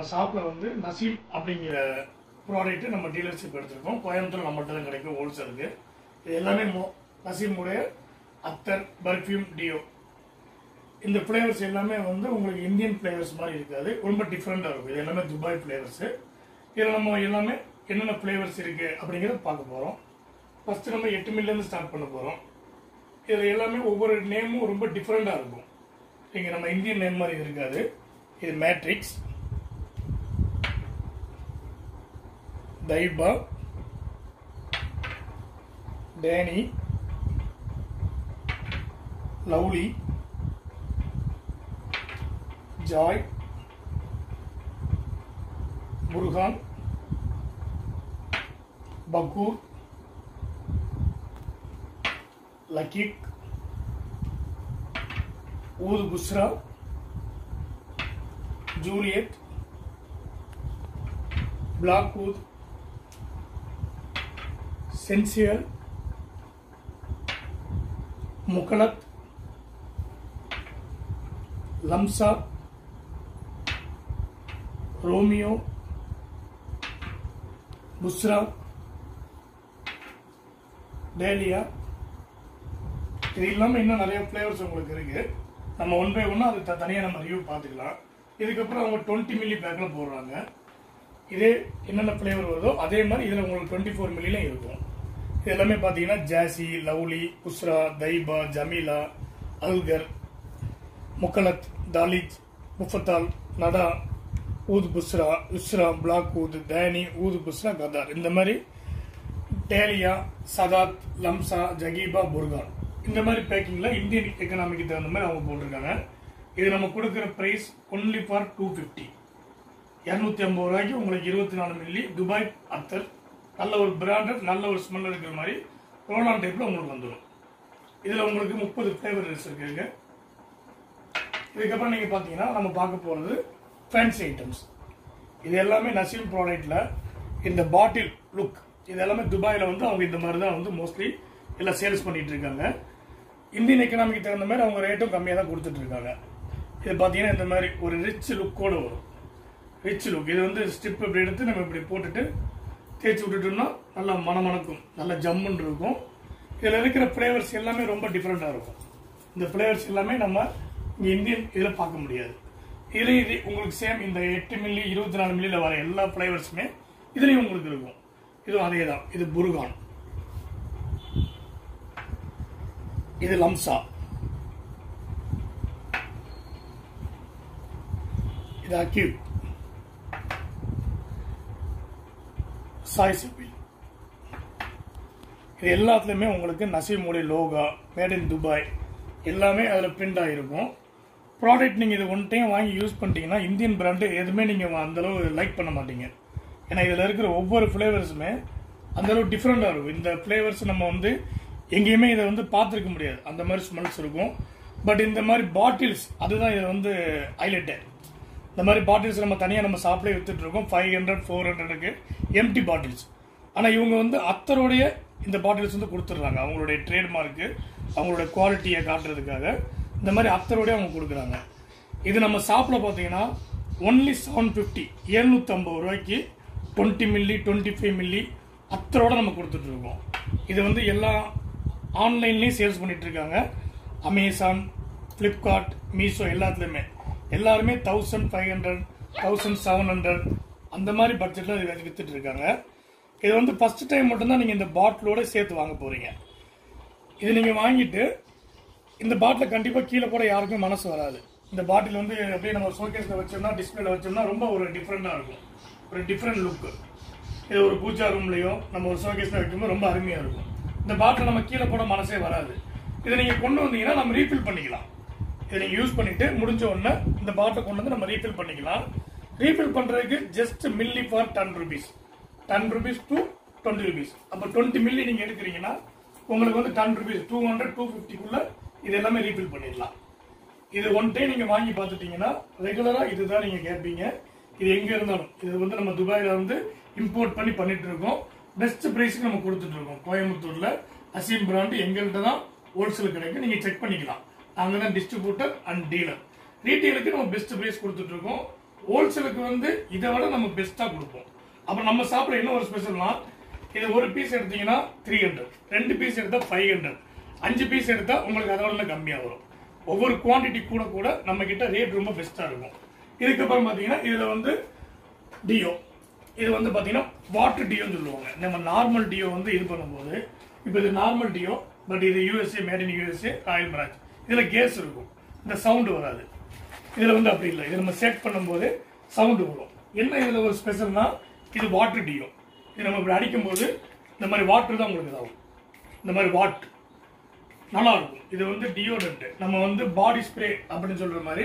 ஷாப்பில் வந்து நசீம் அப்படிங்கிற ப்ராடக்ட்டு நம்ம டீலர்ஷிப் எடுத்திருக்கோம் கோயம்புத்தூர் நம்மகிட்ட தான் கிடைக்கும் ஹோல்சேலுக்கு இது எல்லாமே மோ நசீமுடைய அத்தர் பர்ஃப்யூம் டியோ இந்த ஃப்ளேவர்ஸ் எல்லாமே வந்து உங்களுக்கு இந்தியன் ஃப்ளேவர்ஸ் மாதிரி இருக்காது ரொம்ப டிஃப்ரெண்டாக இருக்கும் இது எல்லாமே துபாய் ஃப்ளேவர்ஸு இதில் நம்ம எல்லாமே என்னென்ன ஃப்ளேவர்ஸ் இருக்குது அப்படிங்கிறத பார்க்க போகிறோம் ஃபஸ்ட்டு நம்ம எட்டு மில்லேருந்து ஸ்டார்ட் பண்ண போகிறோம் இதில் எல்லாமே ஒவ்வொரு நேமும் ரொம்ப டிஃப்ரெண்டாக இருக்கும் இங்கே நம்ம இந்தியன் நேம் மாதிரி இருக்காது இது மேட்ரிக்ஸ் தைபா டேனி லவ்லி ஜாய் புர்ஹான் பக்கூர் லக்கீக் ஊது புஸ்ரா ஜூலியட் பிளாக்வுட் சென்சியல் முகலத் லம்சா ரோமியோ புஸ்ரா டேலியா இது இல்லாமல் இன்னும் நிறைய ஃப்ளேவர்ஸ் உங்களுக்கு இருக்கு நம்ம ஒன் பை ஒன்னா அது த- தனியா நம்ம ரிவ்யூ பார்த்துக்கலாம் இதுக்கப்புறம் அவங்க டுவெண்ட்டி மில்லி பேக்கில் போடுறாங்க இதே என்னென்ன ஃப்ளேவர் வருதோ அதே மாதிரி இதில் உங்களுக்கு டுவெண்ட்டி ஃபோர் மில்லிலையும் இருக்கும் இது எல்லாமே பார்த்தீங்கன்னா ஜாசி லவ்லி புஸ்ரா தைபா ஜமீலா அல்கர் முக்கலத் தாலிஜ் முஃபத்தால் நடா ஊது புஸ்ரா உஸ்ரா பிளாக் ஊது டேனி ஊது புஸ்ரா கதார் இந்த மாதிரி டேலியா சதாத் லம்சா ஜகீபா புர்கான் இந்த மாதிரி பேக்கிங்ல இந்தியன் எக்கனாமிக்கு தகுந்த மாதிரி அவங்க போட்டிருக்காங்க இது நம்ம கொடுக்குற price only for two fifty இரநூத்தி ஐம்பது ரூபாய்க்கு உங்களுக்கு இருபத்தி நாலு மில்லி துபாய் அத்தர் நல்ல ஒரு பிராண்டட் நல்ல ஒரு ஸ்மெல் இருக்கிற மாதிரி ரோலான் டைப்ல உங்களுக்கு வந்துடும் இதுல உங்களுக்கு முப்பது ஃபிளேவர்ஸ் இருக்குங்க இதுக்கப்புறம் நீங்க பாத்தீங்கன்னா நம்ம பார்க்க போறது ஃபேன்சி ஐட்டம்ஸ் இது எல்லாமே நசீம் ப்ராடக்ட்ல இந்த பாட்டில் லுக் இது எல்லாமே துபாயில வந்து அவங்க இந்த மாதிரி தான் வந்து மோஸ்ட்லி எல்லாம் சேல்ஸ் பண்ணிட்டு இருக்காங்க இந்தியன் எக்கனாமிக்கு தகுந்த மாதிரி அவங்க ரேட்டும் கம்மியாக தான் கொடுத்துட்டு இருக்காங்க இது பார்த்தீங்கன்னா இந்த மாதிரி ஒரு ரிச் லுக்கோட வரும் ரிச் லுக் இது வந்து ஸ்டிப் இப்படி எடுத்து நம்ம இப்படி போட்டுட்டு தேய்ச்சி விட்டுட்டோம்னா நல்லா மணமணக்கும் நல்ல ஜம்முன்னு இருக்கும் இதில் இருக்கிற ஃப்ளேவர்ஸ் எல்லாமே ரொம்ப டிஃப்ரெண்ட்டாக இருக்கும் இந்த ஃப்ளேவர்ஸ் எல்லாமே நம்ம இங்கே இந்தியன் இதில் பார்க்க முடியாது இதுலேயும் இது உங்களுக்கு சேம் இந்த எட்டு மில்லி இருபத்தி நாலு மில்லியில் வர எல்லா ஃப்ளேவர்ஸுமே இதுலேயும் உங்களுக்கு இருக்கும் இதுவும் அதே தான் இது புர்கான் இது லம்சா இது அக்யூ சாய் சிப்பி இது எல்லாத்துலயுமே உங்களுக்கு நசீமுடைய லோகா மேட் இன் துபாய் எல்லாமே அதில் பிரிண்ட் ஆகிருக்கும் ப்ராடக்ட் நீங்கள் இது ஒன் டைம் வாங்கி யூஸ் பண்ணிட்டீங்கன்னா இந்தியன் பிராண்டு எதுவுமே நீங்கள் அந்த அளவு லைக் பண்ண மாட்டீங்க ஏன்னா இதில் இருக்கிற ஒவ்வொரு ஃப்ளேவர்ஸுமே அந்த அளவு டிஃப்ரெண்டாக இருக்கும் இந்த ஃப்ளேவர்ஸ் நம்ம வந்து எங்கேயுமே இதை வந்து பார்த்துருக்க முடியாது அந்த மாதிரி ஸ்மெல்ஸ் இருக்கும் பட் இந்த மாதிரி பாட்டில்ஸ் அதுதான் இதில் வந்து ஹைலைட்டு இந்த மாதிரி பாட்டில்ஸ் நம்ம தனியாக நம்ம ஷாப்லேயே வித்துட்டு இருக்கோம் ஃபைவ் ஹண்ட்ரட் ஃபோர் ஹண்ட்ரடுக்கு எம்டி பாட்டில்ஸ் ஆனால் இவங்க வந்து அத்தருடைய இந்த பாட்டில்ஸ் வந்து கொடுத்துட்றாங்க அவங்களுடைய ட்ரேட்மார்க்கு அவங்களுடைய குவாலிட்டியை காட்டுறதுக்காக இந்த மாதிரி அத்தருடைய அவங்க கொடுக்குறாங்க இது நம்ம ஷாப்பில் பார்த்தீங்கன்னா ஒன்லி செவன் ஃபிஃப்டி எழுநூற்றம்பது ரூபாய்க்கு twenty milli twenty five milli அத்தரோட நம்ம கொடுத்துட்டு இருக்கோம் இது வந்து எல்லா ஆன்லைன்லேயும் சேல்ஸ் பண்ணிட்டு இருக்காங்க அமேசான் ஃப்ளிப்கார்ட் மீஷோ எல்லாத்துலேயுமே எல்லாருமே thousand five hundred thousand seven hundred அந்த மாதிரி பட்ஜெட்டில் இது வித்துட்டு இருக்காங்க இது வந்து ஃபர்ஸ்ட் டைம் மட்டும்தான் நீங்கள் இந்த பாட்டிலோட சேர்த்து வாங்க போறீங்க இது நீங்கள் வாங்கிட்டு இந்த பாட்டில் கண்டிப்பாக கீழே போட யாருக்கும் மனசு வராது இந்த பாட்டில் வந்து அப்படியே நம்ம ஷோகேஸில் வச்சோம்னா டிஸ்பிளேல வச்சோம்னா ரொம்ப ஒரு டிஃப்ரெண்டாக இருக்கும் ஒரு டிஃப்ரெண்ட் லுக்கு இது ஒரு பூஜா ரூம்லையோ நம்ம ஒரு ஷோகேஸில் வைக்கும்போது ரொம்ப அருமையாக இருக்கும் இந்த பாட்டில் நம்ம கீழே போட மனசே வராது இதை நீங்கள் கொண்டு வந்தீங்கன்னா நம்ம ரீஃபில் பண்ணிக்கலாம் இதை நீங்கள் யூஸ் பண்ணிட்டு முடிஞ்ச உடனே இந்த பாட்டில் கொண்டு வந்து நம்ம ரீஃபில் பண்ணிக்கலாம் ரீஃபில் பண்ணுறதுக்கு just milli for ten rupees ten rupees to twenty rupees அப்போ டுவெண்ட்டி மில்லி நீங்கள் எடுக்கிறீங்கன்னா உங்களுக்கு வந்து ten rupees two hundred two ஃபிஃப்டிக்குள்ள இது எல்லாமே ரீஃபில் பண்ணிடலாம் இது ஒன் டைம் நீங்க வாங்கி பார்த்துட்டீங்கன்னா ரெகுலரா இதுதான் நீங்க கேட்பீங்க இது எங்க இருந்தாலும் இது வந்து நம்ம துபாயில வந்து இம்போர்ட் பண்ணி பண்ணிட்டு இருக்கோம் பெஸ்ட் பிரைஸ்க்கு நம்ம கொடுத்துட்டு இருக்கோம் கோயம்புத்தூர்ல அசீம் பிராண்ட் எங்கள்கிட்ட தான் ஹோல்சேல் கிடைக்கும் நீங்க செக் பண்ணிக்கலாம் நாங்க தான் டிஸ்ட்ரிபியூட்டர் அண்ட் டீலர் ரீட்டெயிலுக்கு நம்ம பெஸ்ட் பிரைஸ் கொடுத்துட்டு இருக்கோம் ஹோல்சேலுக்கு வந்து இதை விட நம்ம பெஸ்ட்டாக கொடுப்போம் அப்புறம் நம்ம சாப்பிட்ற என்ன ஒரு ஸ்பெஷல்னா இது ஒரு பீஸ் எடுத்தீங்கன்னா த்ரீ ஹண்ட்ரட் ரெண்டு பீஸ் எடுத்தால் ஃபைவ் ஹண்ட்ரட் அஞ்சு பீஸ் எடுத்தால் உங்களுக்கு அதோட இன்னும் கம்மியாக வரும் ஒவ்வொரு குவாண்டிட்டி கூட கூட நம்ம கிட்ட ரேட் ரொம்ப பெஸ்ட்டாக இருக்கும் இதுக்கப்புறம் பார்த்தீங்கன்னா இதில் வந்து டியோ இது வந்து பார்த்தீங்கன்னா வாட்டர் டியோன்னு சொல்லுவாங்க நம்ம நார்மல் டியோ வந்து இது பண்ணும்போது இப்போ இது நார்மல் டியோ பட் இது USA made in USA oil பிரான்ச் இதில் கேஸ் இருக்கும் இந்த சவுண்டு வராது இதில் வந்து அப்படி இல்லை இது நம்ம செட் பண்ணும்போது சவுண்டு வரும் என்ன இதில் ஒரு ஸ்பெஷல்னா இது வாட்டர் டியோ இது நம்ம இப்படி அடிக்கும்போது இந்த மாதிரி வாட்டர் தான் உங்களுக்கு இதாகும் இந்த மாதிரி வாட் நல்லா இருக்கும் இது வந்து டியோடன்ட் நம்ம வந்து பாடி ஸ்ப்ரே அப்படின்னு சொல்ற மாதிரி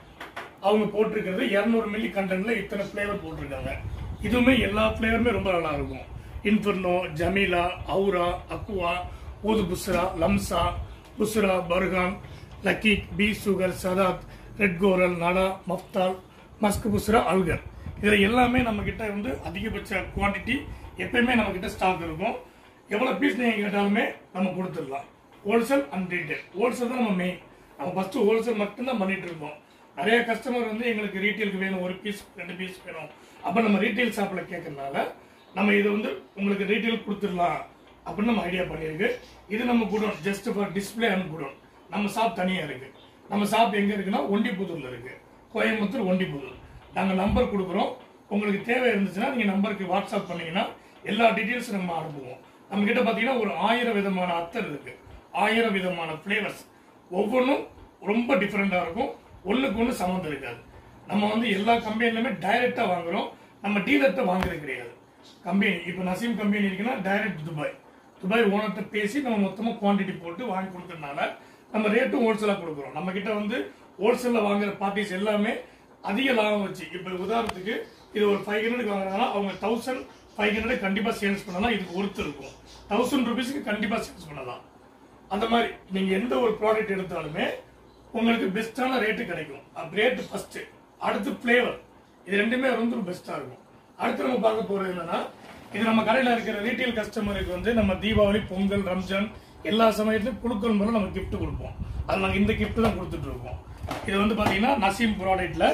அவங்க போட்டிருக்கிறது இரநூறு மில்லி கண்டென்ட்ல இத்தனை ஃப்ளேவர் போட்டிருக்காங்க இதுவுமே எல்லா ஃப்ளேவருமே ரொம்ப நல்லா இருக்கும் இன்ஃபர்னோ ஜமீலா அவுரா அக்குவா ஊது புஸ்ரா லம்சா புஸ்ரா பர்கான் லக்கி பி சுகர் சதாத் ரெட் கோரல் நடா மஃப்தால் மஸ்க் புஸ்ரா அல்கர் இதில் எல்லாமே நம்ம கிட்ட வந்து அதிகபட்ச குவாண்டிட்டி எப்பயுமே நம்ம கிட்ட ஸ்டாக் இருக்கும் எவ்வளவு பீஸ் நீங்க கேட்டாலுமே நம்ம கொடுத்துடலாம் ஹோல்சேல் அண்ட் ரீட்டைல் ஹோல்சேல் தான் நம்ம மெயின் நம்ம ஃபர்ஸ்ட் ஹோல்சேல் மட்டும்தான் பண்ணிட்டு இருக்கோம் நிறைய கஸ்டமர் வந்து எங்களுக்கு ரீட்டைலுக்கு வேணும் ஒரு பீஸ் ரெண்டு பீஸ் வேணும் அப்ப நம்ம ரீட்டைல் ஷாப்ல கேட்கறதுனால நம்ம இது வந்து உங்களுக்கு ரீட்டைல் கொடுத்துடலாம் அப்படின்னு நம்ம ஐடியா பண்ணியிருக்கு இது நம்ம godown just for display and godown நம்ம ஷாப் தனியா இருக்கு நம்ம ஷாப் எங்க இருக்குன்னா ஒண்டிப்புதூர்ல இருக்கு கோயம்புத்தூர் ஒண்டிப்புதூர் நாங்க நம்பர் கொடுக்குறோம் உங்களுக்கு தேவை இருந்துச்சுன்னா நீங்க நம்பருக்கு வாட்ஸ்அப் பண்ணீங்கன்னா எல்லா டீட்டெயில்ஸும் நம்ம அனுப்புவோம் நம்ம கிட்ட பாத்தீங்கன்னா ஒரு ஆயிரம் விதமான அத்தர் இருக்கு ஆயிரம் விதமான ஃபிளேவர்ஸ் ஒவ்வொன்றும் ரொம்ப டிஃப்ரெண்டா இருக்கும் ஒண்ணுக்கு ஒண்ணு சம்மந்தம் இருக்காது நம்ம வந்து எல்லா கம்பெனிலுமே டைரக்டா வாங்குறோம் நம்ம டீலர்கிட்ட வாங்குறது கிடையாது கம்பெனி இப்போ நசீம் கம்பெனி இருக்குன்னா டைரக்ட் துபாய் துபாய் ஓனர்கிட்ட பேசி நம்ம மொத்தமா குவாண்டிட்டி போட்டு வாங்கி கொடுக்கறதுனால நம்ம ரேட்டும் ஹோல்சேலா கொடுக்குறோம் நம்ம கிட்ட வந்து ஹோல்சேல்ல வாங்குற பார்ட்டிஸ் எல்லாமே அதிக லாபம் வச்சு இப்போ உதாரணத்துக்கு இது ஒரு ஃபைவ் ஹண்ட்ரட் வாங்குறாங்கன்னா அவங்க தௌசண்ட் ஃபைவ் ஹண்ட்ரட் கண்டிப்பா சேல்ஸ் பண்ணலாம் இதுக்கு ஒருத்தர் இருக்கும் தௌசண்ட் ருபீஸ்க்கு கண்டிப்பா சேல்ஸ் பண்ணலாம் அந்த மாதிரி நீங்க எந்த ஒரு ப்ராடக்ட் எடுத்தாலுமே உங்களுக்கு பெஸ்டான ரேட்டு கிடைக்கும் ரேட் ஃபர்ஸ்ட் அடுத்து ஃபிளேவர் இது ரெண்டுமே ரொம்ப பெஸ்டா இருக்கும் அடுத்து நம்ம பார்க்க போறது என்னன்னா இது நம்ம கடையில இருக்கிற ரீட்டைல் கஸ்டமருக்கு வந்து நம்ம தீபாவளி பொங்கல் ரம்ஜான் எல்லா சமயத்திலும் குழுக்கள் மூலம் நம்ம gift கொடுப்போம் அது நாங்க இந்த gift தான் கொடுத்துட்டு இருக்கோம் இது வந்து பாத்தீங்கன்னா நசீம் ப்ராடக்ட்ல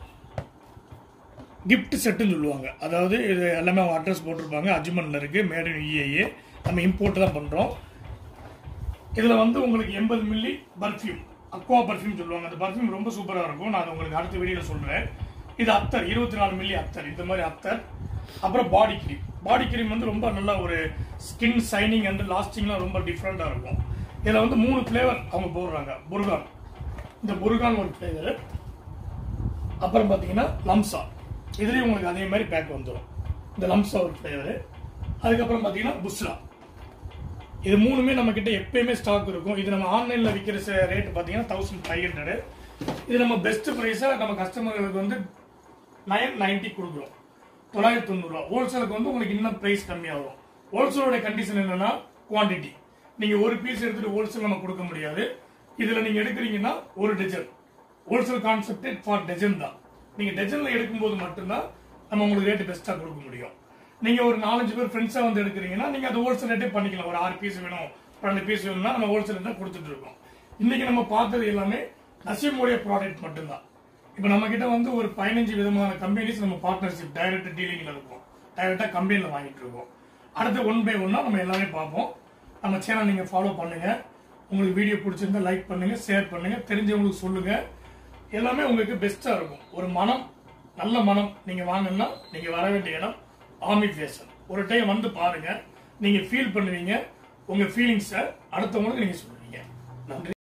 gift செட்டுன்னு சொல்லுவாங்க அதாவது இது எல்லாமே அவங்க அட்ரஸ் போட்டிருப்பாங்க அஜ்மன்ல இருக்கு மேட் இன் யூஏஏ நம்ம இம்போர்ட் தான் பண்றோம் இதுல வந்து உங்களுக்கு எண்பது மில்லி பர்ஃப்யூம் அக்வா பர்ஃப்யூம் சொல்லுவாங்க அந்த பர்ஃப்யூம் ரொம்ப சூப்பரா இருக்கும் நான் அதை உங்களுக்கு அடுத்த வீடியோல சொல்றேன் இது அத்தர் இருபத்தி நாலு மில்லி அத்தர் இந்த மாதிரி அத்தர் அப்புறம் பாடி கிரீம் பாடி கிரீம் வந்து ரொம்ப நல்ல ஒரு ஸ்கின் சைனிங் அண்ட் லாஸ்டிங்லாம் ரொம்ப டிஃப்ரெண்டா இருக்கும் இதுல வந்து மூணு ஃபிளேவர் அவங்க போடுறாங்க புர்கான் இந்த புர்கான் ஒரு ஃபிளேவர் அப்புறம் பாத்தீங்கன்னா லம்சா இதுலயும் உங்களுக்கு அதே மாதிரி பேக் வந்துடும் இந்த லம்சா ஒரு ஃபிளேவர் அதுக்கப்புறம் பாத்தீங்கன்னா புஸ்ரா இது மூணுமே நம்ம கிட்ட எப்பயுமே ஸ்டாக் இருக்கும் இது நம்ம ஆன்லைன்ல விற்கிற ரேட் பாத்தீங்கன்னா தௌசண்ட் ஃபைவ் ஹண்ட்ரட் இது நம்ம பெஸ்ட் ப்ரைஸா நம்ம கஸ்டமர்களுக்கு வந்து நைன் நைன்டி கொடுக்குறோம் தொள்ளாயிரத்தி தொண்ணூறுரூவா ஹோல்சேலுக்கு வந்து உங்களுக்கு இன்னும் பிரைஸ் கம்மியாகும் ஹோல்சேலோட கண்டிஷன் என்னன்னா குவாண்டிட்டி நீங்க ஒரு பீஸ் எடுத்துட்டு ஹோல்சேல் நம்ம கொடுக்க முடியாது இதுல நீங்க எடுக்கிறீங்கன்னா ஒரு dozen wholesale concept for dozen தான் நீங்க டஜன்ல எடுக்கும்போது மட்டும்தான் நம்ம உங்களுக்கு ரேட் பெஸ்டா கொடுக்க முடியும் நீங்க ஒரு நாலஞ்சு பேர் ஃப்ரெண்ட்ஸா வந்து எடுக்கிறீங்கன்னா நீங்க அது ஹோல்சேல் ரேட்டே பண்ணிக்கலாம் ஒரு ஆறு பீஸ் வேணும் பன்னெண்டு பீஸ் வேணும்னா நம்ம ஹோல்சேல் தான் கொடுத்துட்டு இருக்கோம் இன்னைக்கு நம்ம பார்த்தது எல்லாமே நசீமுடைய ப்ராடக்ட் மட்டும்தான் இப்போ நம்ம கிட்ட வந்து ஒரு பதினஞ்சு விதமான கம்பெனிஸ் நம்ம பார்ட்னர்ஷிப் டைரக்ட் டீலிங்ல இருக்கும் டைரக்டா கம்பெனில வாங்கிட்டு இருக்கோம் அடுத்து ஒன் பை ஒன்னா நம்ம எல்லாமே பார்ப்போம் நம்ம சேனல் நீங்க ஃபாலோ பண்ணுங்க உங்களுக்கு வீடியோ பிடிச்சிருந்தா லைக் பண்ணுங்க ஷேர் பண்ணுங்க தெரிஞ்சவங்களுக்கு சொல்லுங்க எல்லாமே உங்களுக்கு பெஸ்டா இருக்கும் ஒரு மனம் நல்ல மனம் நீங்க வாங்கணும்னா நீங்க வர வேண்டிய இடம் ஆமி ஃபேஷன் ஒரு டைம் வந்து பாருங்க நீங்க ஃபீல் பண்ணுவீங்க உங்க ஃபீலிங்ஸை அடுத்தவங்களுக்கு நீங்க சொல்லுவீங்க நன்றி